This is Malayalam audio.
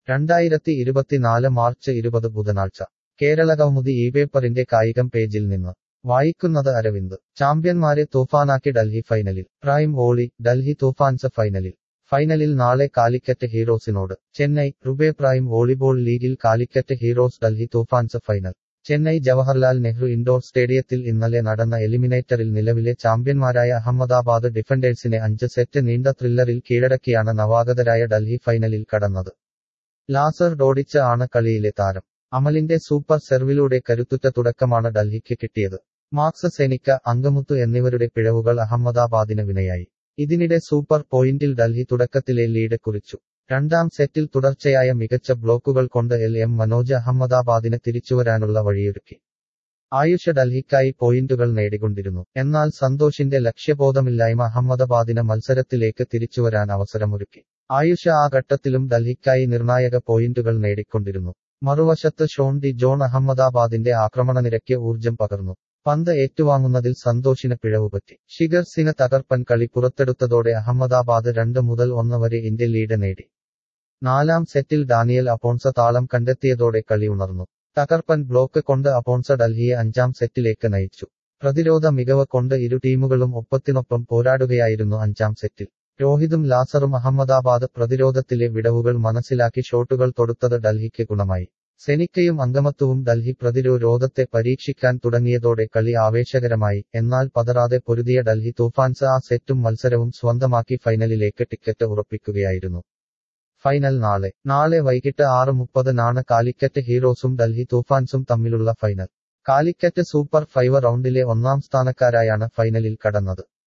രണ്ടായിരത്തി ഇരുപത്തിനാല് മാർച്ച് ഇരുപത് ബുധനാഴ്ച കേരള കൗമുദി ഈ പേപ്പറിന്റെ കായികം പേജിൽ നിന്ന് വായിക്കുന്നത് അരവിന്ദ് ചാമ്പ്യന്മാരെ തൂഫാനാക്കി ഡൽഹി ഫൈനലിൽ പ്രൈം വോളി ഡൽഹി തൂഫാൻസ് ഫൈനലിൽ ഫൈനലിൽ നാളെ കാലിക്കറ്റ് ഹീറോസിനോട് ചെന്നൈ റുബേ പ്രൈം വോളിബോൾ ലീഗിൽ Calicut heroes Delhi Toofans final Chennai Jawaharlal Nehru indoor സ്റ്റേഡിയത്തിൽ ഇന്നലെ നടന്ന എലിമിനേറ്ററിൽ നിലവിലെ ചാമ്പ്യന്മാരായ അഹമ്മദാബാദ് ഡിഫൻഡേഴ്സിനെ അഞ്ച് സെറ്റ് നീണ്ട ത്രില്ലറിൽ കീഴടക്കിയാണ് നവാഗതരായ ഡൽഹി ഫൈനലിൽ കടന്നത് ലാസർ ഡോഡിച്ച് ആണ് കളിയിലെ താരം അമലിന്റെ സൂപ്പർ സെർവിലൂടെ കരുത്തുറ്റ തുടക്കമാണ് ഡൽഹിക്ക് കിട്ടിയത് മാർക്സ് സെനിക്ക അങ്കമുത്തു എന്നിവരുടെ പിഴവുകൾ അഹമ്മദാബാദിന് വിനയായി ഇതിനിടെ സൂപ്പർ പോയിന്റിൽ ഡൽഹി തുടക്കത്തിലെ ലീഡ് കുറിച്ചു രണ്ടാം സെറ്റിൽ തുടർച്ചയായ മികച്ച ബ്ലോക്കുകൾ കൊണ്ട് എൽ എം മനോജ് അഹമ്മദാബാദിന് തിരിച്ചുവരാനുള്ള വഴിയൊരുക്കി ആയുഷ ഡൽഹിക്കായി പോയിന്റുകൾ നേടിക്കൊണ്ടിരുന്നു എന്നാൽ സന്തോഷിന്റെ ലക്ഷ്യബോധമില്ലായ്മ അഹമ്മദാബാദിന് മത്സരത്തിലേക്ക് തിരിച്ചുവരാൻ അവസരമൊരുക്കി ആയുഷ ആ ഘട്ടത്തിലും ഡൽഹിക്കായി നിർണായക പോയിന്റുകൾ നേടിക്കൊണ്ടിരുന്നു മറുവശത്ത് ഷോൺ ഡി ജോൺ അഹമ്മദാബാദിന്റെ ആക്രമണനിരയ്ക്ക് ഊർജം പകർന്നു പന്ത് ഏറ്റുവാങ്ങുന്നതിൽ സന്തോഷിന് പിഴവുപറ്റി ഷിഗർ സിന് തകർപ്പൻ കളി പുറത്തെടുത്തതോടെ അഹമ്മദാബാദ് രണ്ട് മുതൽ ഒന്ന് വരെ ഇന്ത്യ ലീഡ് നേടി നാലാം സെറ്റിൽ ഡാനിയൽ അപ്പോൺസ താളം കണ്ടെത്തിയതോടെ കളി ഉണർന്നു തകർപ്പൻ ബ്ലോക്ക് കൊണ്ട് അപ്പോൺസ ഡൽഹിയെ അഞ്ചാം സെറ്റിലേക്ക് നയിച്ചു പ്രതിരോധ മികവ് കൊണ്ട് ഇരു ടീമുകളും ഒപ്പത്തിനൊപ്പം പോരാടുകയായിരുന്നു അഞ്ചാം സെറ്റിൽ രോഹിതും ലാസറും അഹമ്മദാബാദ് പ്രതിരോധത്തിലെ വിടവുകൾ മനസ്സിലാക്കി ഷോട്ടുകൾ തൊടുത്തത് ഡൽഹിക്ക് ഗുണമായി സെനിക്കയും അങ്കമത്വവും ഡൽഹി പ്രതിരോധത്തെ പരീക്ഷിക്കാൻ തുടങ്ങിയതോടെ കളി ആവേശകരമായി എന്നാൽ പതറാതെ പൊരുതിയ ഡൽഹി തൂഫാൻസ് ആ സെറ്റും മത്സരവും സ്വന്തമാക്കി ഫൈനലിലേക്ക് ടിക്കറ്റ് ഉറപ്പിക്കുകയായിരുന്നു ഫൈനൽ നാളെ നാളെ വൈകിട്ട് ആറ് മുപ്പതിനാണ് കാലിക്കറ്റ് ഹീറോസും ഡൽഹി തൂഫാൻസും തമ്മിലുള്ള ഫൈനൽ കാലിക്കറ്റ് സൂപ്പർ ഫൈവ് റൗണ്ടിലെ ഒന്നാം സ്ഥാനക്കാരായാണ് ഫൈനലിൽ കടന്നത്